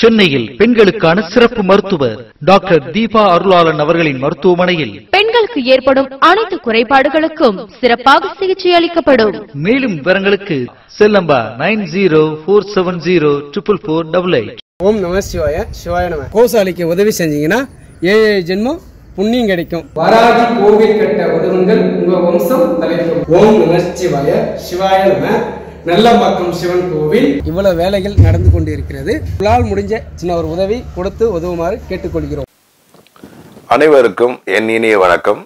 சென்னையில் பெண்களுக்கான சிறப்பு மருத்துவர் டாக்டர் தீபா அருளாளன் அவர்களின் மருத்துவமனையில் பெண்களுக்கு ஏற்படும் அனைத்து குறைபாடுகளுக்கும் சிறப்பாக சிகிச்சை அளிக்கப்படும் மேலும் விவரங்களுக்கு செல்லம்பா nine zero four seven zero triple four double eight ஓம் நம சிவாய சிவாய நம கோசாலிக்கு உதவி செஞ்சீங்கன்னா ஏழு ஏழு ஜென்மம் புண்ணியம் கிடைக்கும் வராகி கோவில் கட்ட உதவுங்கள் உங்க வம்சம் தலைக்கும் ஓம் நம சிவாய சிவாய நம நல்லம்பாக்கம் சிவன் கோவில் இவ்வளவு வேலைகள் நடந்து கொண்டிருக்கிறது உங்களால் முடிஞ்ச சின்ன ஒரு உதவி கொடுத்து உதவுமாறு கேட்டுக்கொள்கிறோம் அனைவருக்கும் என் இனிய வணக்கம்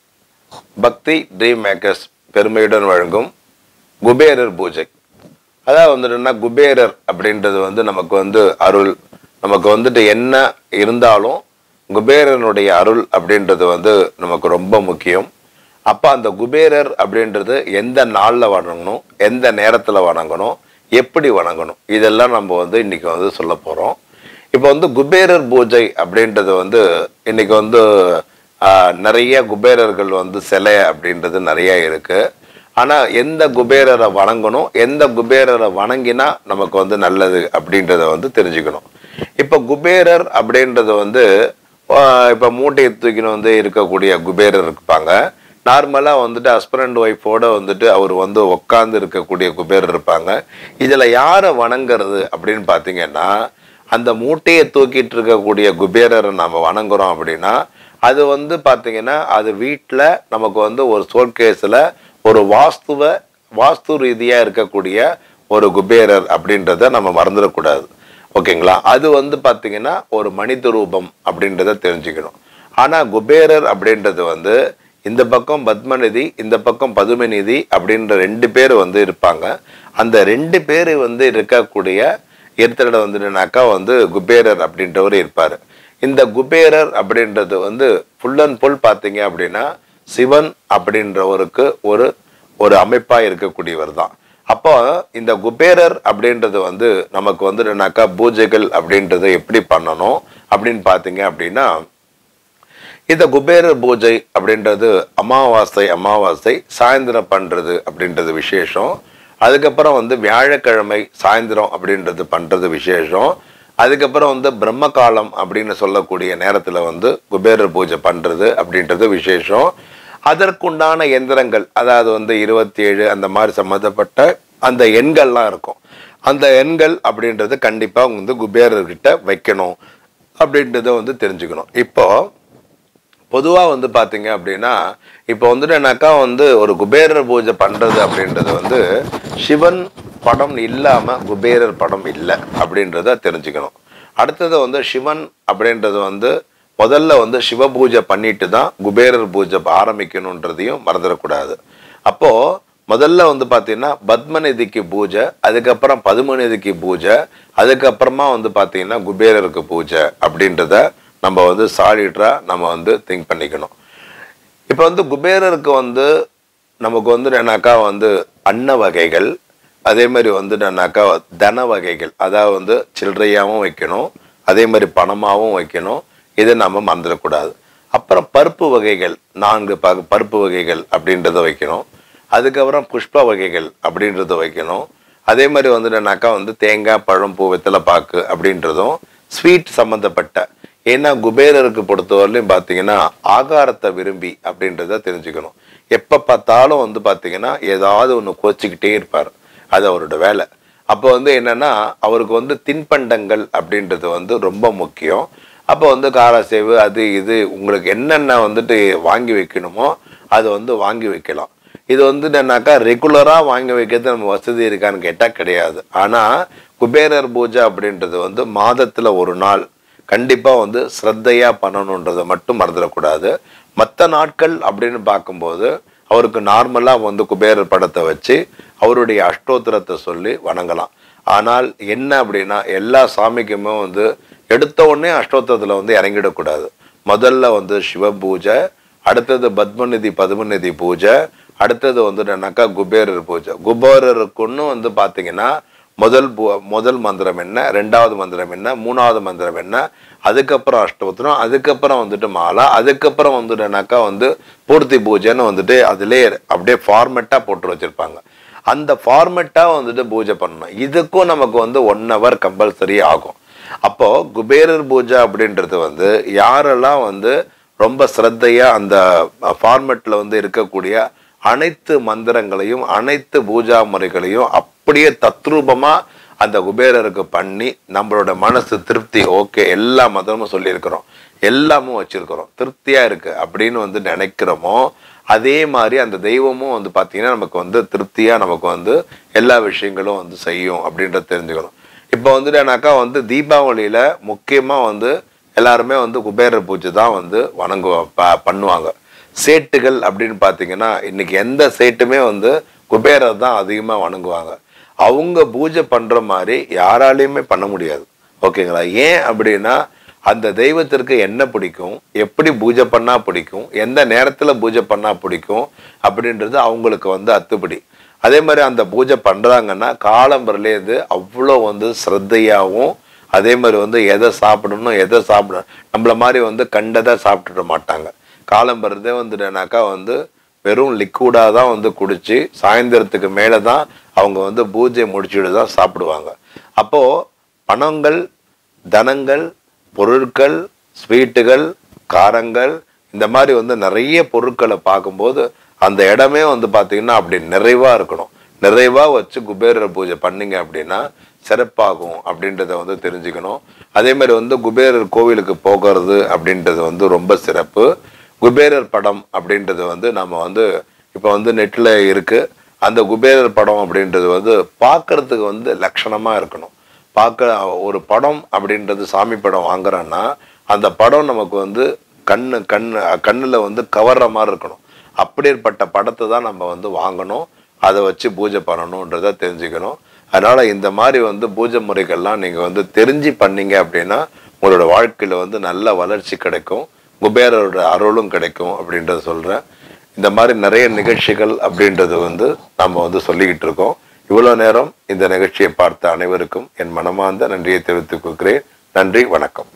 பக்தி ட்ரீம் மேக்கர்ஸ் பெருமையுடன் வழங்கும் குபேரர் பூஜை அதாவது வந்துட்டுன்னா குபேரர் அப்படின்றது வந்து நமக்கு வந்து அருள் நமக்கு வந்துட்டு என்ன இருந்தாலும் குபேரனுடைய அருள் அப்படின்றது வந்து நமக்கு ரொம்ப முக்கியம் அப்போ அந்த குபேரர் அப்படின்றது எந்த நாளில் வணங்கணும் எந்த நேரத்தில் வணங்கணும் எப்படி வணங்கணும் இதெல்லாம் நம்ம வந்து இன்னைக்கு வந்து சொல்ல போகிறோம் இப்போ வந்து குபேரர் பூஜை அப்படின்றது வந்து இன்னைக்கு வந்து ஆஹ், நிறைய குபேரர்கள் வந்து சிலை அப்படின்றது நிறைய இருக்கு ஆனா எந்த குபேரரை வணங்கணும் எந்த குபேரரை வணங்கினா நமக்கு வந்து நல்லது அப்படின்றத வந்து தெரிஞ்சுக்கணும் இப்போ குபேரர் அப்படின்றது வந்து ஆஹ், இப்போ மூட்டையை தூக்கின்னு வந்து இருக்கக்கூடிய குபேரர் இருப்பாங்க நார்மலாக வந்துட்டு ஹஸ்பண்ட் ஒய்ஃபோட வந்துட்டு அவர் வந்து உட்காந்து இருக்கக்கூடிய குபேரர் இருப்பாங்க இதில் யாரை வணங்குறது அப்படின்னு பார்த்தீங்கன்னா அந்த மூட்டையை தூக்கிட்டு இருக்கக்கூடிய குபேரரை நம்ம வணங்குறோம் அப்படின்னா அது வந்து பார்த்தீங்கன்னா அது வீட்டில் நமக்கு வந்து ஒரு சோல்கேஸில் ஒரு வாஸ்துவ வாஸ்து ரீதியாக இருக்கக்கூடிய ஒரு குபேரர் அப்படின்றத நம்ம மறந்துடக்கூடாது ஓகேங்களா அது வந்து பார்த்தீங்கன்னா ஒரு மனித ரூபம் அப்படின்றத தெரிஞ்சுக்கணும் ஆனால் குபேரர் அப்படின்றது வந்து இந்த பக்கம் பத்மநிதி இந்த பக்கம் பதுமநிதி அப்படின்ற ரெண்டு பேர் வந்து இருப்பாங்க அந்த ரெண்டு பேர் வந்து இருக்கக்கூடிய இடத்துல வந்துட்டுனாக்கா வந்து குபேரர் அப்படின்றவர் இருப்பார் இந்த குபேரர் அப்படின்றது வந்து ஃபுல் அண்ட் ஃபுல் பார்த்தீங்க அப்படின்னா சிவன் அப்படின்றவருக்கு ஒரு ஒரு அமைப்பாக இருக்கக்கூடியவர் தான் அப்போ இந்த குபேரர் அப்படின்றது வந்து நமக்கு வந்துட்டுனாக்கா பூஜைகள் அப்படின்றத எப்படி பண்ணணும் அப்படின்னு பார்த்தீங்க அப்படின்னா இந்த குபேரர் பூஜை அப்படின்றது அமாவாசை அமாவாசை சாயந்தரம் பண்றது அப்படின்றது விசேஷம் அதுக்கப்புறம் வந்து வியாழக்கிழமை சாயந்தரம் அப்படின்றது பண்றது விசேஷம் அதுக்கப்புறம் வந்து பிரம்ம காலம் அப்படின்னு சொல்லக்கூடிய நேரத்துல வந்து குபேரர் பூஜை பண்றது அப்படின்றது விசேஷம் அதற்குண்டான எந்திரங்கள் அதாவது வந்து இருபத்தி ஏழு அந்த மாதிரி சம்மந்தப்பட்ட அந்த எண்கள்லாம் இருக்கும் அந்த எண்கள் அப்படின்றது கண்டிப்பா வந்து குபேரர்கிட்ட வைக்கணும் அப்படின்றத வந்து தெரிஞ்சுக்கணும் இப்போ பொதுவாக வந்து பார்த்தீங்க அப்படின்னா இப்போ வந்துட்டு என்னக்கா வந்து ஒரு குபேரர் பூஜை பண்ணுறது அப்படின்றது வந்து சிவன் படம் இல்லாமல் குபேரர் படம் இல்லை அப்படின்றத தெரிஞ்சுக்கணும் அடுத்தது வந்து சிவன் அப்படின்றது வந்து முதல்ல வந்து சிவ பூஜை பண்ணிட்டு தான் குபேரர் பூஜை ஆரம்பிக்கணுன்றதையும் மறந்துடக்கூடாது அப்போ முதல்ல வந்து பார்த்தீங்கன்னா பத்மநிதிக்கு பூஜை அதுக்கப்புறம் பதுமநிதிக்கு பூஜை அதுக்கப்புறமா வந்து பார்த்தீங்கன்னா குபேரருக்கு பூஜை அப்படின்றத நம்ம வந்து சாலிட்ரா நம்ம வந்து திங்க் பண்ணிக்கணும் இப்போ வந்து குபேரருக்கு வந்து நமக்கு வந்து என்னன்னாக்கா வந்து அன்ன வகைகள் அதே மாதிரி வந்து என்னன்னாக்கா தன வகைகள் அதாவது வந்து சில்லறையாகவும் வைக்கணும் அதே மாதிரி பணமாகவும் வைக்கணும் இதை நம்ம மறந்துடக்கூடாது அப்புறம் பருப்பு வகைகள் நான்கு ப பருப்பு வகைகள் அப்படின்றத வைக்கணும் அதுக்கப்புறம் புஷ்ப வகைகள் அப்படின்றத வைக்கணும் அதே மாதிரி வந்து என்னன்னாக்கா வந்து தேங்காய் பழம் பூ வெத்தலை பாக்கு அப்படின்றதும் ஸ்வீட் சம்மந்தப்பட்ட ஏன்னா குபேரருக்கு பொறுத்தவரையிலும் பார்த்தீங்கன்னா ஆகாரத்தை விரும்பி அப்படின்றத தெரிஞ்சுக்கணும் எப்போ பார்த்தாலும் வந்து பார்த்தீங்கன்னா ஏதாவது ஒன்று கோச்சிக்கிட்டே இருப்பார் அது அவரோட வேலை அப்போ வந்து என்னன்னா அவருக்கு வந்து தின்பண்டங்கள் அப்படின்றது வந்து ரொம்ப முக்கியம் அப்போ வந்து காரசேவு அது இது உங்களுக்கு என்னென்ன வந்துட்டு வாங்கி வைக்கணுமோ அதை வந்து வாங்கி வைக்கலாம் இது வந்து என்னன்னாக்கா ரெகுலராக வாங்கி வைக்கிறது நம்ம வசதி இருக்கான்னு கேட்டால் கிடையாது ஆனால் குபேரர் பூஜை அப்படின்றது வந்து மாதத்தில் ஒரு நாள் கண்டிப்பாக வந்து ஸ்ரத்தையாக பண்ணணுன்றதை மட்டும் மறந்துடக்கூடாது மற்ற நாட்கள் அப்படின்னு பார்க்கும்போது அவருக்கு நார்மலாக வந்து குபேரர் படத்தை வச்சு அவருடைய அஷ்டோத்திரத்தை சொல்லி வணங்கலாம் ஆனால் என்ன அப்படின்னா எல்லா சாமிக்குமே வந்து எடுத்த உடனே அஷ்டோத்திரத்தில் வந்து இறங்கிடக்கூடாது முதல்ல வந்து சிவ பூஜை அடுத்தது பத்மநிதி பதுமநிதி பூஜை அடுத்தது வந்து என்னன்னாக்கா குபேரர் பூஜை குபேரருக்குன்னு வந்து பார்த்தீங்கன்னா முதல் பூ- முதல் மந்திரம் என்ன ரெண்டாவது மந்திரம் என்ன மூணாவது மந்திரம் என்ன அதுக்கப்புறம் அஷ்டோத்திரம் அதுக்கப்புறம் வந்துட்டு மாலா அதுக்கப்புறம் வந்துட்டுனாக்கா வந்து பூர்த்தி பூஜைன்னு வந்துட்டு அதுலேயே அப்படியே ஃபார்மெட்டாக போட்டு வச்சிருப்பாங்க அந்த ஃபார்மெட்டாக வந்துட்டு பூஜை பண்ணணும் இதுக்கும் நமக்கு வந்து ஒன் ஹவர் கம்பல்சரி ஆகும் அப்போ குபேரர் பூஜை அப்படின்றது வந்து யாரெல்லாம் வந்து ரொம்ப சிரத்தையா அந்த ஃபார்மெட்ல வந்து இருக்கக்கூடிய அனைத்து மந்திரங்களையும் அனைத்து பூஜா முறைகளையும் அப்படியே தத்ரூபமா அந்த குபேரருக்கு பண்ணி நம்மளோட மனசு திருப்தி ஓகே எல்லா மதமும் சொல்லியிருக்கிறோம் எல்லாமும் வச்சிருக்கிறோம் திருப்தியா இருக்கு அப்படின்னு வந்து நினைக்கிறோமோ அதே மாதிரி அந்த தெய்வமும் வந்து பார்த்தீங்கன்னா நமக்கு வந்து திருப்தியா நமக்கு வந்து எல்லா விஷயங்களும் வந்து செய்யும் அப்படின்றத தெரிஞ்சுக்கணும் இப்போ வந்துட்டானாக்கா வந்து தீபாவளியில முக்கியமா வந்து எல்லாருமே வந்து குபேரர் பூஜை தான் வந்து வணங்குவா ப- பண்ணுவாங்க சேட்டுகள் அப்படின்னு பார்த்தீங்கன்னா இன்னைக்கு எந்த சேட்டுமே வந்து குபேரர் தான் அதிகமாக வணங்குவாங்க அவங்க பூஜை பண்ற மாதிரி யாராலையுமே பண்ண முடியாது ஓகேங்களா ஏன் அப்படின்னா அந்த தெய்வத்திற்கு என்ன பிடிக்கும் எப்படி பூஜை பண்ணா பிடிக்கும் எந்த நேரத்துல பூஜை பண்ணா பிடிக்கும் அப்படின்றது அவங்களுக்கு வந்து அத்துப்படி அதே மாதிரி அந்த பூஜை பண்றாங்கன்னா காலம்பரிலேருந்து அவ்வளோ வந்து ஸ்ரத்தையாகவும் அதே மாதிரி வந்து எதை சாப்பிடணும் எதை சாப்பிடணும் நம்மள மாதிரி வந்து கண்டதை சாப்பிட்டுட மாட்டாங்க காலம்பரதே வந்துட்டேனாக்கா வந்து வெறும் லிக்விடாக தான் வந்து குடிச்சு சாயந்தரத்துக்கு மேலே தான் அவங்க வந்து பூஜை முடிச்சுட்டு தான் சாப்பிடுவாங்க அப்போ பணங்கள் தனங்கள் பொருட்கள் ஸ்வீட்டுகள் காரங்கள் இந்த மாதிரி வந்து நிறைய பொருட்களை பார்க்கும்போது அந்த இடமே வந்து பார்த்தீங்கன்னா அப்படி நிறைவா இருக்கணும் நிறைவா வச்சு குபேரர் பூஜை பண்ணீங்க அப்படின்னா சிறப்பாகும் அப்படின்றத வந்து தெரிஞ்சுக்கணும் அதே மாதிரி வந்து குபேரர் கோவிலுக்கு போகிறது அப்படின்றது வந்து ரொம்ப சிறப்பு குபேரர் படம் அப்படின்றது வந்து நம்ம வந்து இப்போ வந்து நெட்டில் இருக்கு அந்த குபேரர் படம் அப்படின்றது வந்து பார்க்கறதுக்கு வந்து லட்சணமாக இருக்கணும் பார்க்க ஒரு படம் அப்படின்றது சாமி படம் வாங்குறோன்னா அந்த படம் நமக்கு வந்து கண்ணு கண்ணு கண்ணில் வந்து கவர்ற மாதிரி இருக்கணும் அப்படிப்பட்ட படத்தை தான் நம்ம வந்து வாங்கணும் அதை வச்சு பூஜை பண்ணணுன்றத தெரிஞ்சுக்கணும் அதனால இந்த மாதிரி வந்து பூஜை முறைகள்லாம் நீங்க வந்து தெரிஞ்சு பண்ணீங்க அப்படின்னா உங்களோட வாழ்க்கையில வந்து நல்ல வளர்ச்சி கிடைக்கும் குபேரரோட அருளும் கிடைக்கும் அப்படின்றத சொல்றேன் இந்த மாதிரி நிறைய நிகழ்ச்சிகள் அப்படின்றது வந்து நம்ம வந்து சொல்லிக்கிட்டு இருக்கோம் இவ்வளவு நேரம் இந்த நிகழ்ச்சியை பார்த்த அனைவருக்கும் என் மனமார்ந்த நன்றியை தெரிவித்துக் கொள்கிறேன் நன்றி வணக்கம்